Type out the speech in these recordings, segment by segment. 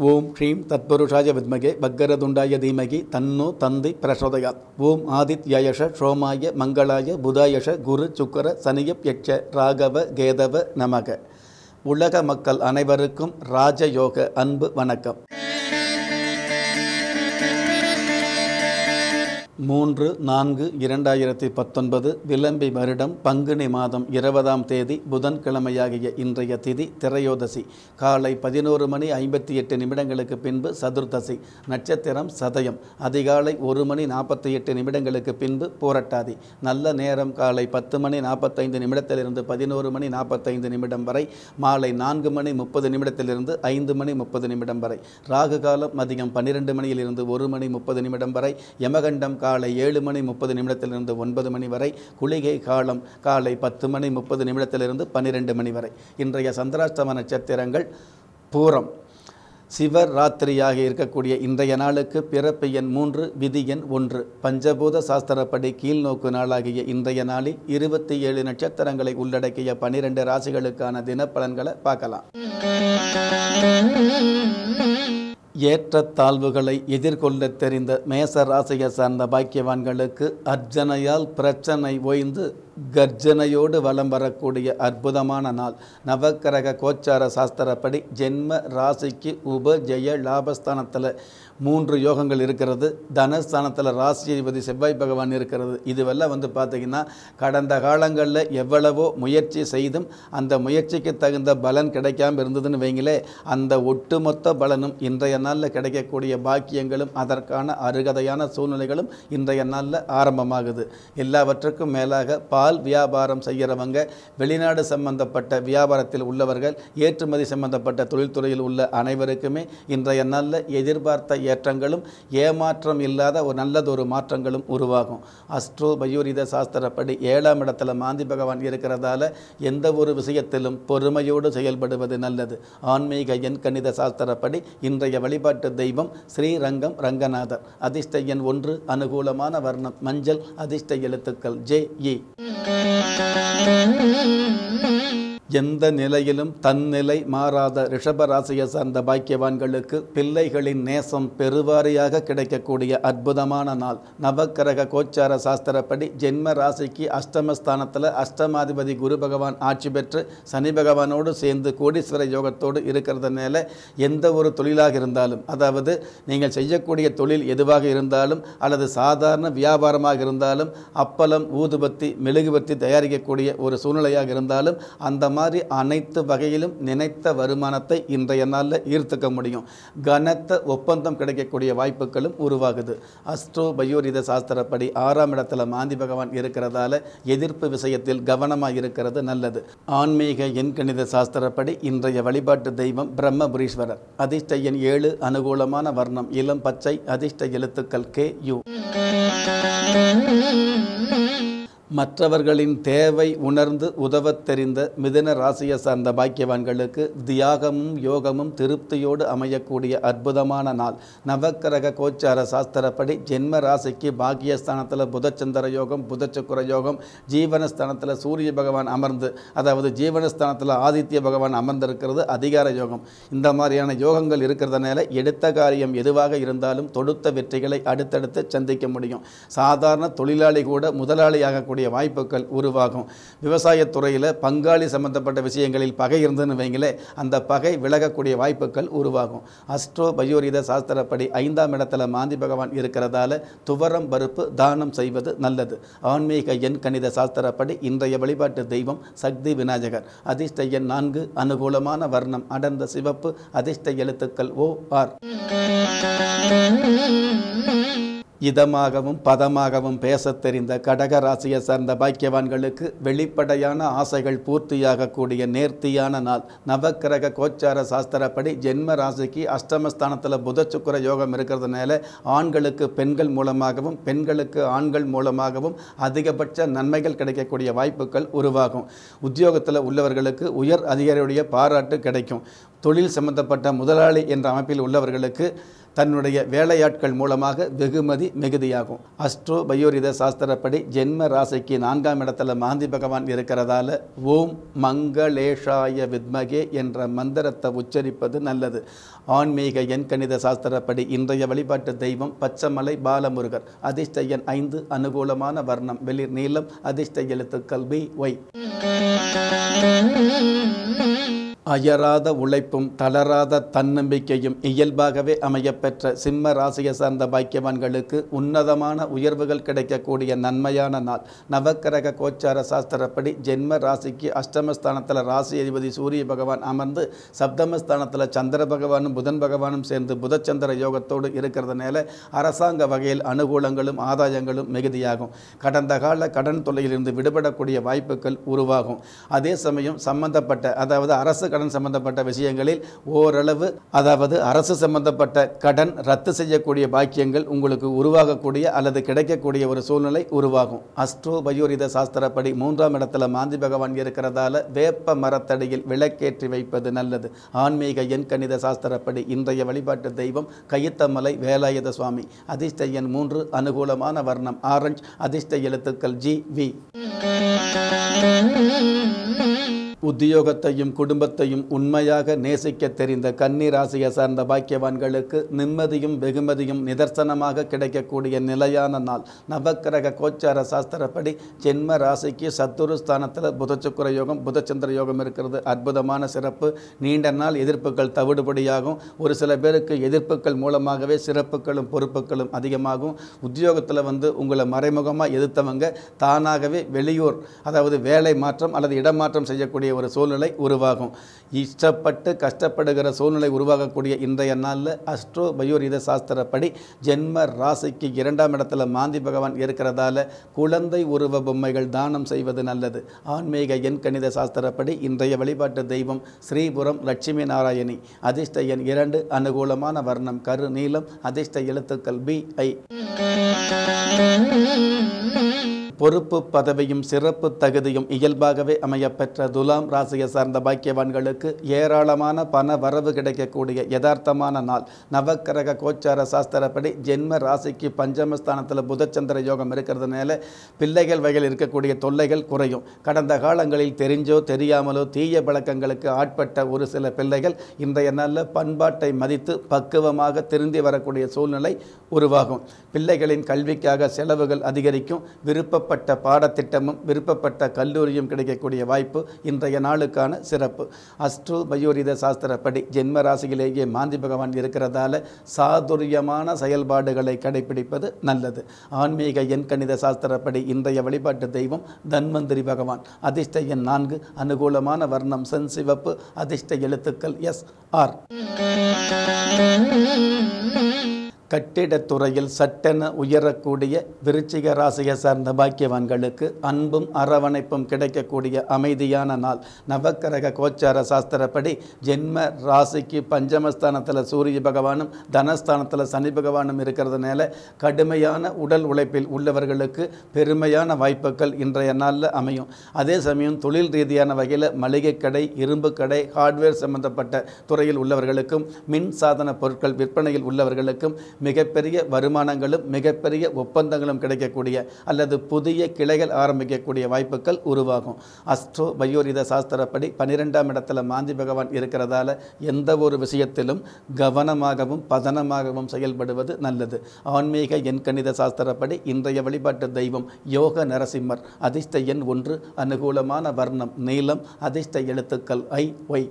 ஓம் ஸ்ரீம் தத்புருஷாய வித்மகே பக்கரதுண்டாய தீமகி தன்னோ தந்தி பிரசோதயாத் ஓம் ஆதித்யயஷ சோமாய மங்களாய புதாயஷ குரு சுக்கர சனியப் யட்ச ராகவ கேதவ நமக உலக மக்கள் அனைவருக்கும் ராஜயோக அன்பு வணக்கம் மூன்று நான்கு இரண்டாயிரத்தி பத்தொன்பது விளம்பி வருடம் பங்குனி மாதம் இருபதாம் தேதி புதன்கிழமையாகிய இன்றைய திதி திரையோதசி காலை பதினோரு மணி ஐம்பத்தி எட்டு நிமிடங்களுக்கு பின்பு சதுர்தசி நட்சத்திரம் சதயம் அதிகாலை ஒரு மணி நாற்பத்தி எட்டு நிமிடங்களுக்கு பின்பு பூரட்டாதி நல்ல நேரம் காலை பத்து மணி நாற்பத்தைந்து நிமிடத்திலிருந்து பதினோரு மணி நாற்பத்தைந்து நிமிடம் வரை மாலை நான்கு மணி முப்பது நிமிடத்திலிருந்து ஐந்து மணி முப்பது நிமிடம் வரை ராகு காலம் மதியம் பன்னிரெண்டு மணியிலிருந்து ஒரு மணி முப்பது நிமிடம் வரை யமகண்டம் காலை ஏழு மணி முப்பது நிமிடத்திலிருந்து ஒன்பது மணி வரை குளிகை காலம் காலை பத்து மணி முப்பது நிமிடத்திலிருந்து பன்னிரெண்டு மணி வரை இன்றைய சந்திராஷ்டம நட்சத்திரங்கள் பூரம் சிவர் ராத்திரியாக இருக்கக்கூடிய இன்றைய நாளுக்கு பிறப்பு எண் மூன்று விதி எண் ஒன்று பஞ்சபூத சாஸ்திரப்படி கீழ்நோக்கு நாளாகிய இன்றைய நாளில் இருபத்தி ஏழு நட்சத்திரங்களை உள்ளடக்கிய பனிரெண்டு ராசிகளுக்கான தினப்பலன்களை பார்க்கலாம் ஏற்றத்தாழ்வுகளை எதிர்கொள்ள தெரிந்த மேச ராசியை சார்ந்த பாக்கியவான்களுக்கு அர்ச்சனையால் பிரச்சனை ஓய்ந்து கர்ஜனையோடு வலம் வரக்கூடிய அற்புதமான நாள் நவக்கிரக கோச்சார சாஸ்திரப்படி ஜென்ம ராசிக்கு உப ஜெய லாபஸ்தானத்தில் மூன்று யோகங்கள் இருக்கிறது தனஸ்தானத்தில் ராசிபதி செவ்வாய் பகவான் இருக்கிறது இதுவெல்லாம் வந்து பார்த்திங்கன்னா கடந்த காலங்களில் எவ்வளவோ முயற்சி செய்தும் அந்த முயற்சிக்கு தகுந்த பலன் கிடைக்காம இருந்ததுன்னு வைங்களே அந்த ஒட்டுமொத்த பலனும் இன்றைய நாளில் கிடைக்கக்கூடிய பாக்கியங்களும் அதற்கான அருகதையான சூழ்நிலைகளும் இன்றைய நாளில் ஆரம்பமாகுது எல்லாவற்றுக்கும் மேலாக பால் வியாபாரம் செய்கிறவங்க வெளிநாடு சம்பந்தப்பட்ட வியாபாரத்தில் உள்ளவர்கள் ஏற்றுமதி சம்பந்தப்பட்ட தொழில்துறையில் உள்ள அனைவருக்குமே இன்றைய நாளில் எதிர்பார்த்த ஏற்றங்களும் ஏமாற்றம் இல்லாத ஒரு நல்லதொரு மாற்றங்களும் உருவாகும் அஸ்ட்ரோ பயூரித சாஸ்திரப்படி ஏழாம் இடத்துல மாந்தி பகவான் இருக்கிறதால எந்த ஒரு விஷயத்திலும் பொறுமையோடு செயல்படுவது நல்லது ஆன்மீக எண் கணித சாஸ்திரப்படி இன்றைய வழிபாட்டு தெய்வம் ஸ்ரீரங்கம் ரங்கநாதர் அதிர்ஷ்ட எண் ஒன்று அனுகூலமான வர்ணம் மஞ்சள் அதிர்ஷ்ட எழுத்துக்கள் ஜே இ எந்த நிலையிலும் தன்னிலை மாறாத ரிஷப ராசியை சார்ந்த பாக்கியவான்களுக்கு பிள்ளைகளின் நேசம் பெருவாரியாக கிடைக்கக்கூடிய அற்புதமான நாள் நவக்கிரக கோச்சார சாஸ்திரப்படி ஜென்ம ராசிக்கு அஷ்டமஸ்தானத்தில் அஷ்டமாதிபதி குரு பகவான் ஆட்சி பெற்று சனி பகவானோடு சேர்ந்து கோடீஸ்வர யோகத்தோடு இருக்கிறதுனால எந்த ஒரு தொழிலாக இருந்தாலும் அதாவது நீங்கள் செய்யக்கூடிய தொழில் எதுவாக இருந்தாலும் அல்லது சாதாரண வியாபாரமாக இருந்தாலும் அப்பளம் ஊதுபத்தி மெழுகுபத்தி தயாரிக்கக்கூடிய ஒரு சூழ்நிலையாக இருந்தாலும் அந்த மாதிரி அனைத்து வகையிலும் நினைத்த வருமானத்தை இன்றைய நாளில் ஈர்த்துக்க முடியும் கனத்த ஒப்பந்தம் கிடைக்கக்கூடிய வாய்ப்புகளும் உருவாகுது அஸ்ட்ரோ பயோரித சாஸ்திரப்படி ஆறாம் இடத்துல மாந்தி பகவான் இருக்கிறதால எதிர்ப்பு விஷயத்தில் கவனமாக இருக்கிறது நல்லது ஆன்மீக எண்கணித சாஸ்திரப்படி இன்றைய வழிபாட்டு தெய்வம் பிரம்மபுரீஸ்வரர் அதிர்ஷ்ட எண் ஏழு அனுகூலமான வர்ணம் இளம் பச்சை அதிர்ஷ்ட எழுத்துக்கள் கே யு மற்றவர்களின் தேவை உணர்ந்து உதவத் தெரிந்த மிதுன ராசியை சார்ந்த பாக்கியவான்களுக்கு தியாகமும் யோகமும் திருப்தியோடு அமையக்கூடிய அற்புதமான நாள் நவக்கிரக கோச்சார சாஸ்திரப்படி ஜென்ம ராசிக்கு பாக்கியஸ்தானத்தில் புதச்சந்திர யோகம் புதச்சுக்குர யோகம் ஜீவனஸ்தானத்தில் சூரிய பகவான் அமர்ந்து அதாவது ஜீவனஸ்தானத்தில் ஆதித்ய பகவான் அமர்ந்திருக்கிறது அதிகார யோகம் இந்த மாதிரியான யோகங்கள் இருக்கிறதுனால எடுத்த காரியம் எதுவாக இருந்தாலும் தொடுத்த வெற்றிகளை அடுத்தடுத்து சந்திக்க முடியும் சாதாரண தொழிலாளி கூட முதலாளியாகக்கூடிய வரக்கூடிய வாய்ப்புகள் உருவாகும் விவசாயத்துறையில் பங்காளி சம்பந்தப்பட்ட விஷயங்களில் பகை இருந்ததுன்னு வைங்களே அந்த பகை விலகக்கூடிய வாய்ப்புகள் உருவாகும் அஸ்ட்ரோ பயோரித சாஸ்திரப்படி ஐந்தாம் இடத்துல மாந்தி பகவான் இருக்கிறதால துவரம் பருப்பு தானம் செய்வது நல்லது ஆன்மீக எண் கணித சாஸ்திரப்படி இன்றைய வழிபாட்டு தெய்வம் சக்தி விநாயகர் அதிர்ஷ்ட எண் நான்கு அனுகூலமான வர்ணம் அடர்ந்த சிவப்பு அதிர்ஷ்ட எழுத்துக்கள் ஓ ஆர் இதமாகவும் பதமாகவும் பேசத் தெரிந்த கடக ராசியை சார்ந்த பாக்கியவான்களுக்கு வெளிப்படையான ஆசைகள் பூர்த்தியாகக்கூடிய நேர்த்தியான நாள் நவக்கிரக கோச்சார சாஸ்திரப்படி ஜென்ம ராசிக்கு அஷ்டமஸ்தானத்தில் புத சுக்கிர யோகம் இருக்கிறதுனால ஆண்களுக்கு பெண்கள் மூலமாகவும் பெண்களுக்கு ஆண்கள் மூலமாகவும் அதிகபட்ச நன்மைகள் கிடைக்கக்கூடிய வாய்ப்புகள் உருவாகும் உத்தியோகத்தில் உள்ளவர்களுக்கு உயர் அதிகாரியுடைய பாராட்டு கிடைக்கும் தொழில் சம்பந்தப்பட்ட முதலாளி என்ற அமைப்பில் உள்ளவர்களுக்கு தன்னுடைய வேலையாட்கள் மூலமாக வெகுமதி மிகுதியாகும் அஸ்ட்ரோ பயோரித சாஸ்திரப்படி ஜென்ம ராசிக்கு நான்காம் இடத்துல மாந்தி பகவான் இருக்கிறதால ஓம் மங்களேஷாய வித்மகே என்ற மந்திரத்தை உச்சரிப்பது நல்லது ஆன்மீக எண்கணித சாஸ்திரப்படி இன்றைய வழிபாட்டு தெய்வம் பச்சமலை பாலமுருகர் அதிர்ஷ்ட எண் ஐந்து அனுகூலமான வர்ணம் வெளிர் நீளம் அதிர்ஷ்ட எழுத்துக்கள் பி ஒய் அயராத உழைப்பும் தளராத தன்னம்பிக்கையும் இயல்பாகவே அமையப்பெற்ற சிம்ம ராசியை சார்ந்த பாக்கியவான்களுக்கு உன்னதமான உயர்வுகள் கிடைக்கக்கூடிய நன்மையான நாள் நவக்கிரக கோச்சார சாஸ்திரப்படி ஜென்ம ராசிக்கு அஷ்டமஸ்தானத்தில் ராசி அதிபதி சூரிய பகவான் அமர்ந்து சப்தமஸ்தானத்தில் சந்திர பகவானும் புதன் பகவானும் சேர்ந்து புதச்சந்திர யோகத்தோடு இருக்கிறதுனால அரசாங்க வகையில் அனுகூலங்களும் ஆதாயங்களும் மிகுதியாகும் கடந்த கால கடன் தொல்லையிலிருந்து விடுபடக்கூடிய வாய்ப்புகள் உருவாகும் அதே சமயம் சம்பந்தப்பட்ட அதாவது அரசு கடன் சம்பந்தப்பட்ட விஷயங்களில் ஓரளவு அதாவது அரசு சம்பந்தப்பட்ட கடன் ரத்து செய்யக்கூடிய பாக்கியங்கள் உங்களுக்கு உருவாகக்கூடிய அல்லது கிடைக்கக்கூடிய ஒரு சூழ்நிலை உருவாகும் அஸ்ட்ரோ பயோரித சாஸ்திரப்படி மூன்றாம் இடத்துல மாந்தி பகவான் இருக்கிறதால வேப்ப மரத்தடியில் விளக்கேற்றி வைப்பது நல்லது ஆன்மீக எண் கணித சாஸ்திரப்படி இன்றைய வழிபாட்டு தெய்வம் கையத்தமலை வேலாயுத சுவாமி அதிர்ஷ்ட எண் மூன்று அனுகூலமான வர்ணம் ஆரஞ்சு அதிர்ஷ்ட எழுத்துக்கள் ஜி வி உத்தியோகத்தையும் குடும்பத்தையும் உண்மையாக நேசிக்க தெரிந்த கன்னி ராசியை சார்ந்த பாக்கியவான்களுக்கு நிம்மதியும் வெகுமதியும் நிதர்சனமாக கிடைக்கக்கூடிய நிலையான நாள் நவக்கிரக கோச்சார சாஸ்திரப்படி ஜென்ம ராசிக்கு சத்துரு ஸ்தானத்தில் புதச்சுக்குர யோகம் புதச்சந்திர யோகம் இருக்கிறது அற்புதமான சிறப்பு நீண்ட நாள் எதிர்ப்புகள் தவிடுபடியாகும் ஒரு சில பேருக்கு எதிர்ப்புகள் மூலமாகவே சிறப்புகளும் பொறுப்புகளும் அதிகமாகும் உத்தியோகத்தில் வந்து உங்களை மறைமுகமாக எதிர்த்தவங்க தானாகவே வெளியூர் அதாவது வேலை மாற்றம் அல்லது இடமாற்றம் செய்யக்கூடிய ஒரு சூழ்நிலை உருவாகும் இஷ்டப்பட்டு கஷ்டப்படுகிற சூழ்நிலை உருவாகக்கூடிய இன்றைய நாளில் அஸ்ட்ரோ பயோரித சாஸ்திரப்படி ஜென்ம ராசிக்கு இரண்டாம் இடத்துல மாந்தி பகவான் இருக்கிறதால குழந்தை உருவ பொம்மைகள் தானம் செய்வது நல்லது ஆன்மீக எண் கணித சாஸ்திரப்படி இன்றைய வழிபாட்டு தெய்வம் ஸ்ரீபுரம் லட்சுமி நாராயணி அதிர்ஷ்ட எண் இரண்டு அனுகூலமான வர்ணம் கரு நீளம் அதிர்ஷ்ட எழுத்துக்கள் பி ஐ பொறுப்பு பதவியும் சிறப்பு தகுதியும் இயல்பாகவே அமையப்பெற்ற துலாம் ராசியை சார்ந்த பாக்கியவான்களுக்கு ஏராளமான பண வரவு கிடைக்கக்கூடிய யதார்த்தமான நாள் நவக்கிரக கோச்சார சாஸ்திரப்படி ஜென்ம ராசிக்கு பஞ்சமஸ்தானத்தில் புதச்சந்திர யோகம் இருக்கிறதுனால பிள்ளைகள் வகையில் இருக்கக்கூடிய தொல்லைகள் குறையும் கடந்த காலங்களில் தெரிஞ்சோ தெரியாமலோ தீய பழக்கங்களுக்கு ஆட்பட்ட ஒரு சில பிள்ளைகள் இன்றைய நாளில் பண்பாட்டை மதித்து பக்குவமாக திருந்தி வரக்கூடிய சூழ்நிலை உருவாகும் பிள்ளைகளின் கல்விக்காக செலவுகள் அதிகரிக்கும் விருப்பப்பட்ட பாடத்திட்டமும் விருப்பப்பட்ட கல்லூரியும் கிடைக்கக்கூடிய வாய்ப்பு இன்றைய நாளுக்கான சிறப்பு அஸ்ட்ரோ பயோரித சாஸ்திரப்படி ஜென்ம ராசியிலேயே மாந்தி பகவான் இருக்கிறதால சாதுரியமான செயல்பாடுகளை கடைபிடிப்பது நல்லது ஆன்மீக எண் கணித சாஸ்திரப்படி இன்றைய வழிபாட்டு தெய்வம் தன்வந்திரி பகவான் அதிர்ஷ்ட எண் நான்கு அனுகூலமான வர்ணம் சென் சிவப்பு அதிர்ஷ்ட எழுத்துக்கள் எஸ் ஆர் கட்டிடத்துறையில் சட்டென உயரக்கூடிய விருச்சிக ராசியை சார்ந்த பாக்கியவான்களுக்கு அன்பும் அரவணைப்பும் கிடைக்கக்கூடிய அமைதியான நாள் நவக்கிரக கோச்சார சாஸ்திரப்படி ஜென்ம ராசிக்கு பஞ்சமஸ்தானத்தில் சூரிய பகவானும் தனஸ்தானத்தில் சனி பகவானும் இருக்கிறதுனால கடுமையான உடல் உழைப்பில் உள்ளவர்களுக்கு பெருமையான வாய்ப்புகள் இன்றைய நாளில் அமையும் அதே சமயம் தொழில் ரீதியான வகையில் மளிகை கடை இரும்பு கடை ஹார்ட்வேர் சம்பந்தப்பட்ட துறையில் உள்ளவர்களுக்கும் மின் சாதன பொருட்கள் விற்பனையில் உள்ளவர்களுக்கும் மிகப்பெரிய வருமானங்களும் மிகப்பெரிய ஒப்பந்தங்களும் கிடைக்கக்கூடிய அல்லது புதிய கிளைகள் ஆரம்பிக்கக்கூடிய வாய்ப்புகள் உருவாகும் அஸ்ட்ரோ பயோரித சாஸ்திரப்படி பன்னிரெண்டாம் இடத்துல மாந்தி பகவான் இருக்கிறதால எந்த ஒரு விஷயத்திலும் கவனமாகவும் பதனமாகவும் செயல்படுவது நல்லது ஆன்மீக எண்கணித சாஸ்திரப்படி இன்றைய வழிபாட்டு தெய்வம் யோக நரசிம்மர் அதிர்ஷ்ட எண் ஒன்று அனுகூலமான வர்ணம் நீளம் அதிர்ஷ்ட எழுத்துக்கள் ஐ ஒய்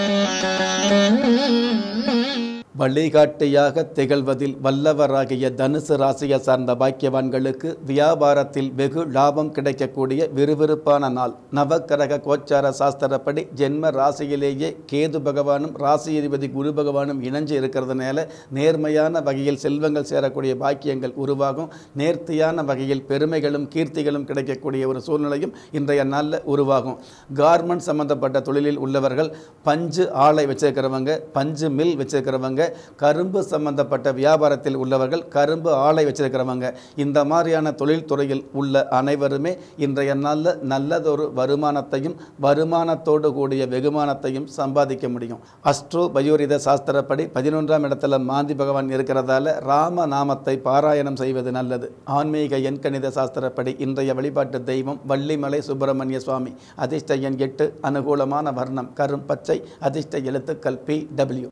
வழிகாட்டியாக திகழ்வதில் வல்லவராகிய தனுசு ராசியை சார்ந்த பாக்கியவான்களுக்கு வியாபாரத்தில் வெகு லாபம் கிடைக்கக்கூடிய விறுவிறுப்பான நாள் நவக்கிரக கோச்சார சாஸ்திரப்படி ஜென்ம ராசியிலேயே கேது பகவானும் ராசி அதிபதி குரு பகவானும் இணைஞ்சு இருக்கிறதுனால நேர்மையான வகையில் செல்வங்கள் சேரக்கூடிய பாக்கியங்கள் உருவாகும் நேர்த்தியான வகையில் பெருமைகளும் கீர்த்திகளும் கிடைக்கக்கூடிய ஒரு சூழ்நிலையும் இன்றைய நாளில் உருவாகும் கார்மெண்ட் சம்பந்தப்பட்ட தொழிலில் உள்ளவர்கள் பஞ்சு ஆலை வச்சிருக்கிறவங்க பஞ்சு மில் வச்சிருக்கிறவங்க வச்சுருக்கிறவங்க கரும்பு சம்பந்தப்பட்ட வியாபாரத்தில் உள்ளவர்கள் கரும்பு ஆலை வச்சிருக்கிறவங்க இந்த மாதிரியான தொழில்துறையில் உள்ள அனைவருமே இன்றைய நாளில் நல்லதொரு வருமானத்தையும் வருமானத்தோடு கூடிய வெகுமானத்தையும் சம்பாதிக்க முடியும் அஸ்ட்ரோ பயோரித சாஸ்திரப்படி பதினொன்றாம் இடத்துல மாந்தி பகவான் இருக்கிறதால ராம நாமத்தை பாராயணம் செய்வது நல்லது ஆன்மீக எண்கணித சாஸ்திரப்படி இன்றைய வழிபாட்டு தெய்வம் வள்ளிமலை சுப்பிரமணிய சுவாமி அதிர்ஷ்ட எண் எட்டு அனுகூலமான வர்ணம் கரும் பச்சை அதிர்ஷ்ட எழுத்துக்கள் பி டபிள்யூ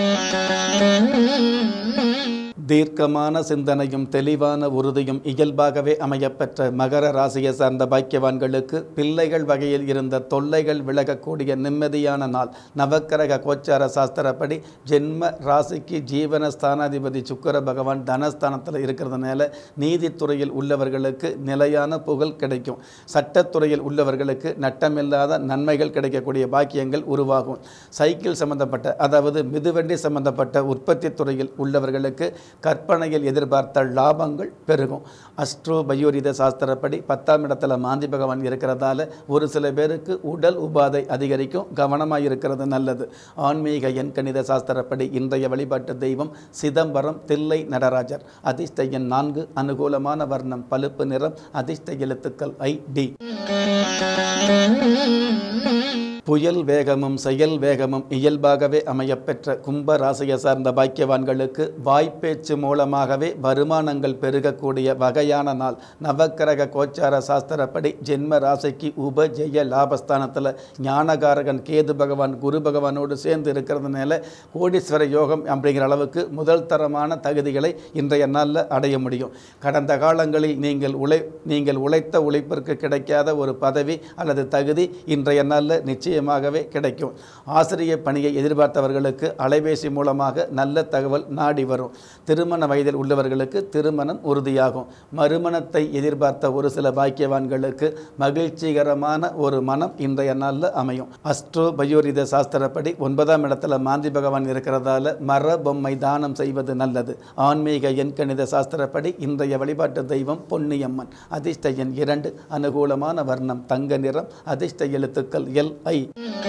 தீர்க்கமான சிந்தனையும் தெளிவான உறுதியும் இயல்பாகவே அமையப்பெற்ற மகர ராசியை சார்ந்த பாக்கியவான்களுக்கு பிள்ளைகள் வகையில் இருந்த தொல்லைகள் விலகக்கூடிய நிம்மதியான நாள் நவக்கிரக கோச்சார சாஸ்திரப்படி ஜென்ம ராசிக்கு ஜீவன ஸ்தானாதிபதி சுக்கர பகவான் தனஸ்தானத்தில் இருக்கிறதுனால நீதித்துறையில் உள்ளவர்களுக்கு நிலையான புகழ் கிடைக்கும் சட்டத்துறையில் உள்ளவர்களுக்கு நட்டமில்லாத நன்மைகள் கிடைக்கக்கூடிய பாக்கியங்கள் உருவாகும் சைக்கிள் சம்பந்தப்பட்ட அதாவது மிதுவண்டி சம்பந்தப்பட்ட உற்பத்தி துறையில் உள்ளவர்களுக்கு கற்பனையில் எதிர்பார்த்த லாபங்கள் பெருகும் அஸ்ட்ரோ பயோரித சாஸ்திரப்படி பத்தாம் இடத்துல மாந்தி பகவான் இருக்கிறதால ஒரு சில பேருக்கு உடல் உபாதை அதிகரிக்கும் கவனமாக இருக்கிறது நல்லது ஆன்மீக எண்கணித சாஸ்திரப்படி இன்றைய வழிபாட்டு தெய்வம் சிதம்பரம் தில்லை நடராஜர் அதிர்ஷ்ட எண் நான்கு அனுகூலமான வர்ணம் பழுப்பு நிறம் அதிர்ஷ்ட எழுத்துக்கள் ஐ டி புயல் வேகமும் செயல் வேகமும் இயல்பாகவே அமையப்பெற்ற கும்ப ராசியை சார்ந்த பாக்கியவான்களுக்கு வாய்ப்பேச்சு மூலமாகவே வருமானங்கள் பெருகக்கூடிய வகையான நாள் நவக்கிரக கோச்சார சாஸ்திரப்படி ஜென்ம ராசிக்கு உபஜெய லாபஸ்தானத்தில் ஞானகாரகன் கேது பகவான் குரு பகவானோடு சேர்ந்து இருக்கிறதுனால கோடீஸ்வர யோகம் அப்படிங்கிற அளவுக்கு முதல் தரமான தகுதிகளை இன்றைய நாளில் அடைய முடியும் கடந்த காலங்களில் நீங்கள் உழை நீங்கள் உழைத்த உழைப்பிற்கு கிடைக்காத ஒரு பதவி அல்லது தகுதி இன்றைய நாளில் நிச்சயமாகவே கிடைக்கும் ஆசிரியர் பணியை எதிர்பார்த்தவர்களுக்கு அலைபேசி மூலமாக நல்ல தகவல் நாடி வரும் திருமண வயதில் உள்ளவர்களுக்கு திருமணம் உறுதியாகும் மறுமணத்தை எதிர்பார்த்த ஒரு சில பாக்கியவான்களுக்கு மகிழ்ச்சிகரமான ஒரு மனம் இன்றைய நாளில் அமையும் அஸ்ட்ரோ பயோரித சாஸ்திரப்படி ஒன்பதாம் இடத்துல மாந்தி பகவான் இருக்கிறதால மர பொம்மை தானம் செய்வது நல்லது ஆன்மீக எண்கணித சாஸ்திரப்படி இன்றைய வழிபாட்டு தெய்வம் பொன்னியம்மன் அதிர்ஷ்ட எண் இரண்டு அனுகூலமான வர்ணம் தங்க நிறம் அதிர்ஷ்ட எழுத்துக்கள் எல் ஐ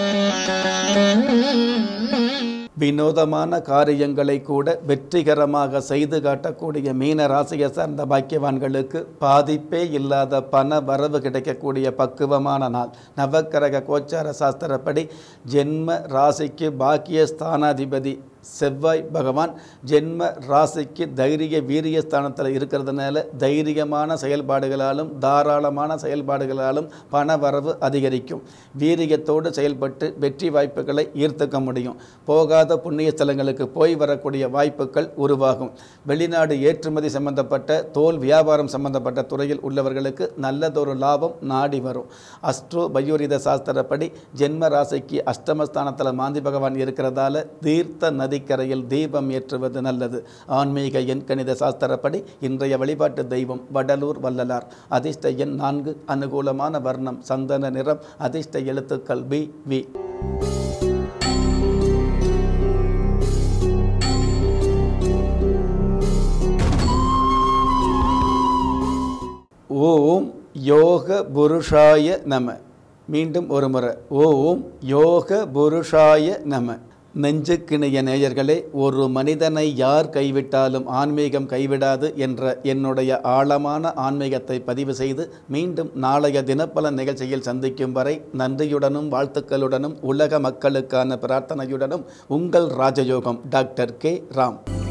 வினோதமான காரியங்களை கூட வெற்றிகரமாக செய்து காட்டக்கூடிய மீன ராசியை சார்ந்த பாக்கியவான்களுக்கு பாதிப்பே இல்லாத பண வரவு கிடைக்கக்கூடிய பக்குவமான நாள் நவக்கிரக கோச்சார சாஸ்திரப்படி ஜென்ம ராசிக்கு பாக்கிய ஸ்தானாதிபதி செவ்வாய் பகவான் ஜென்ம ராசிக்கு தைரிய வீரிய ஸ்தானத்தில் இருக்கிறதுனால தைரியமான செயல்பாடுகளாலும் தாராளமான செயல்பாடுகளாலும் பண வரவு அதிகரிக்கும் வீரியத்தோடு செயல்பட்டு வெற்றி வாய்ப்புகளை ஈர்த்துக்க முடியும் போகாத புண்ணிய ஸ்தலங்களுக்கு போய் வரக்கூடிய வாய்ப்புகள் உருவாகும் வெளிநாடு ஏற்றுமதி சம்பந்தப்பட்ட தோல் வியாபாரம் சம்பந்தப்பட்ட துறையில் உள்ளவர்களுக்கு நல்லதொரு லாபம் நாடி வரும் அஸ்ட்ரோ பயோரித சாஸ்திரப்படி ஜென்ம ராசிக்கு அஷ்டமஸ்தானத்தில் மாந்தி பகவான் இருக்கிறதால தீர்த்த நதிக்கரையில் தீபம் ஏற்றுவது நல்லது ஆன்மீக எண்கணித சாஸ்திரப்படி இன்றைய வழிபாட்டு தெய்வம் வடலூர் வள்ளலார் அதிர்ஷ்ட எண் நான்கு அனுகூலமான வர்ணம் சந்தன நிறம் அதிர்ஷ்ட எழுத்துக்கள் பி வி ஓம் யோக புருஷாய நம மீண்டும் ஒரு முறை ஓம் யோக புருஷாய நம நெஞ்சுக்கிணைய நேயர்களே ஒரு மனிதனை யார் கைவிட்டாலும் ஆன்மீகம் கைவிடாது என்ற என்னுடைய ஆழமான ஆன்மீகத்தை பதிவு செய்து மீண்டும் நாளைய தினப்பலன் நிகழ்ச்சியில் சந்திக்கும் வரை நன்றியுடனும் வாழ்த்துக்களுடனும் உலக மக்களுக்கான பிரார்த்தனையுடனும் உங்கள் ராஜயோகம் டாக்டர் கே ராம்